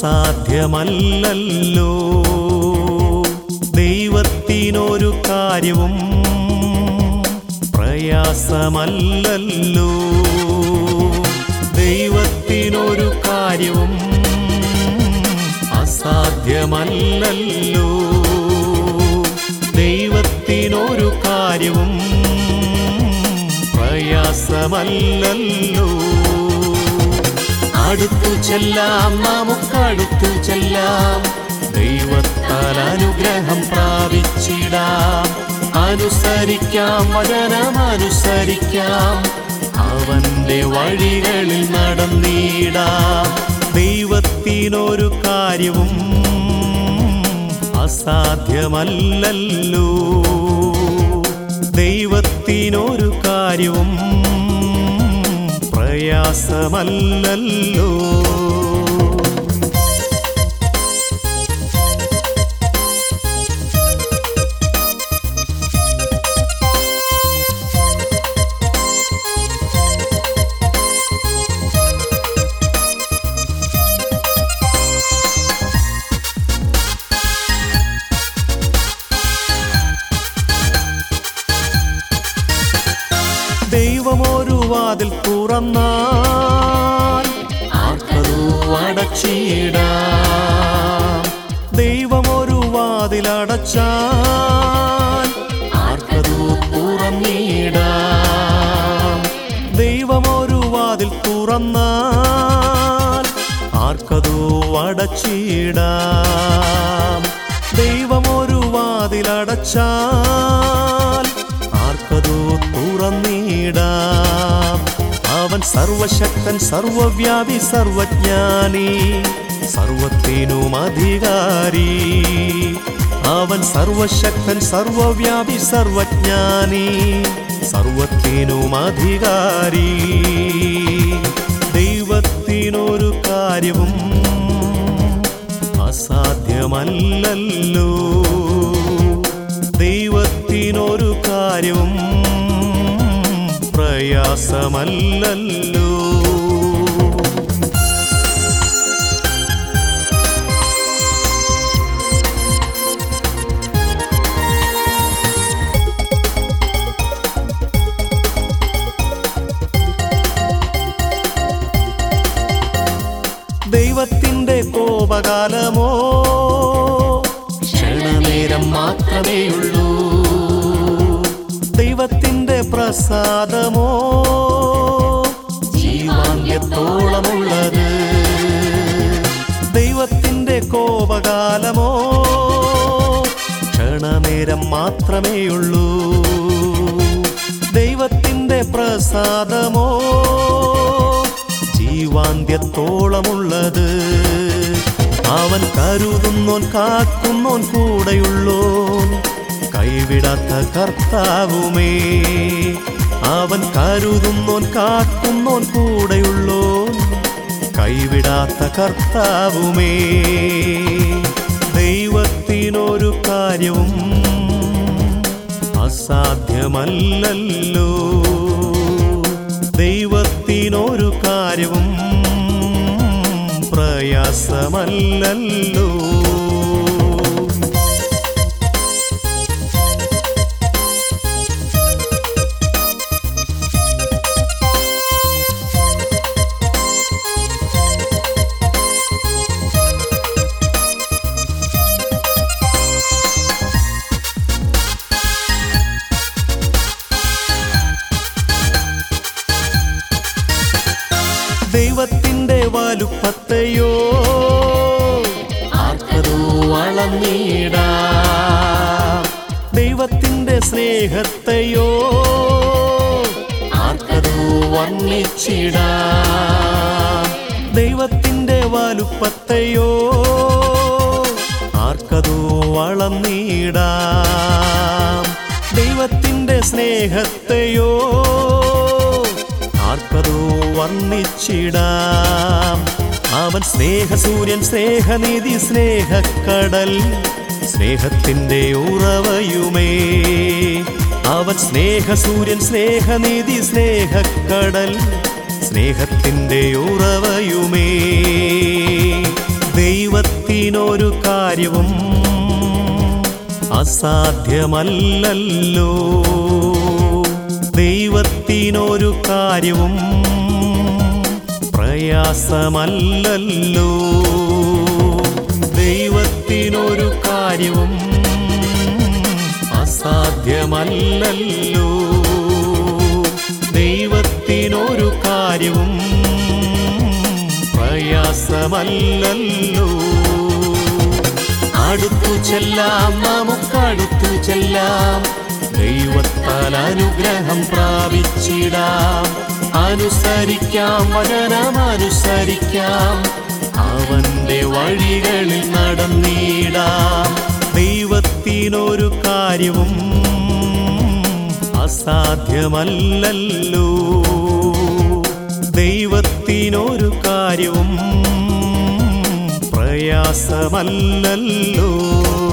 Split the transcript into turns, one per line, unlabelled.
അസാധ്യമല്ലല്ലോ ദൈവത്തിനൊരു കാര്യവും പ്രയാസമല്ലല്ലോ ദൈവത്തിനൊരു കാര്യവും അസാധ്യമല്ലല്ലോ ദൈവത്തിനൊരു കാര്യവും പ്രയാസമല്ലല്ലോ അടുത്തു ചെല്ലാം നമുക്കടുത്തു ചെല്ലാം ദൈവത്താൽ അനുഗ്രഹം പ്രാപിച്ചിടാം അനുസരിക്കാം വചനം അനുസരിക്കാം അവന്റെ വഴികളിൽ നടന്നിടാം ദൈവത്തിനൊരു കാര്യവും അസാധ്യമല്ലല്ലോ ദൈവത്തിനൊരു കാര്യവും പ്രയാസമല്ലല്ലോ ദൈവമൊരു വാതിൽ തുറന്നാൽ ആർക്കതു അടച്ചിടാം ദൈവമൊരു വാതിൽ അടച്ചാൽ ആർക്കതു തുറന്നിടാം ദൈവമൊരു വാതിൽ തുറന്നാൽ ആർക്കതു അടച്ചിടാം ദൈവമൊരു വാതിൽ അടച്ചാൽ ആർക്കതു തുറന്നിടാം അവൻ സർവശക്തൻ സർവവ്യാപി സർവജ്ഞാനി സർവത്തിനും അധികാരി അവൻ സർവശക്തൻ സർവവ്യാപി സർവജ്ഞാനി സർവത്തിനും അധികാരി ദൈവത്തിനൊരു കാര്യവും അസാധ്യമല്ലല്ലോ ദൈവത്തിനൊരു കാര്യവും പ്രയാസമല്ലല്ലോ ദൈവത്തിന്റെ കോപകാലമോ ക്ഷണനേരം മാത്രമേയുള്ളൂ ദൈവത്തിന്റെ പ്രസാദമോ ജീവാന്യത്തോളമുള്ളത് ദൈവത്തിന്റെ കോപകാലമോ ക്ഷണനേരം മാത്രമേയുള്ളൂ ദൈവത്തിന്റെ പ്രസാദമോ ജീവാന്ത്യത്തോളമുള്ളത് അവൻ കരുതുന്നോൻ കാക്കുന്നോൻ കൂടെയുള്ളോൻ കൈവിടാത്ത കർത്താവുമേ അവൻ കരുതുന്നോൻ കാക്കുന്നോൻ കൂടെയുള്ളോൻ കൈവിടാത്ത കർത്താവുമേ ദൈവത്തിനൊരു കാര്യവും അസാധ്യമല്ലല്ലോ ദൈവത്തിനൊരു കാര്യവും പ്രയാസമല്ലല്ലോ ദൈവത്തിന്റെ വലുപ്പത്തെയോ ആർക്കതോ അളന്നിടാം ദൈവത്തിന്റെ സ്നേഹത്തെയോ ആർക്കതോ വർണ്ണിച്ചിടാം ദൈവത്തിന്റെ വലുപ്പത്തെയോ ആർക്കതോ അളന്നിടാം ദൈവത്തിന്റെ സ്നേഹത്തെയോ ആർക്കതോ വർണ്ണിച്ചിടാം അവൻ സ്നേഹസൂര്യൻ സ്നേഹനിധി സ്നേഹക്കടൽ സ്നേഹത്തിന്റെ ഉറവയുമേ അവൻ സ്നേഹസൂര്യൻ സ്നേഹനിധി സ്നേഹക്കടൽ സ്നേഹത്തിന്റെ ഉറവയുമേ ദൈവത്തിനൊരു കാര്യവും അസാധ്യമല്ലല്ലോ ദൈവത്തിനൊരു കാര്യവും പ്രയാസമല്ലല്ലോ ദൈവത്തിനൊരു കാര്യവും അസാധ്യമല്ലല്ലോ ദൈവത്തിനൊരു കാര്യവും പ്രയാസമല്ലല്ലോ അടുത്തു ചെല്ലാം നമുക്കടുത്തു ചെല്ലാം ദൈവത്താൽ അനുഗ്രഹം പ്രാപിച്ചിടാം അനുസരിക്കാം വചനം അനുസരിക്കാം അവന്റെ വഴികളിൽ നടന്നിടാം ദൈവത്തിനൊരു കാര്യവും അസാധ്യമല്ലല്ലോ ദൈവത്തിനൊരു കാര്യവും പ്രയാസമല്ലല്ലോ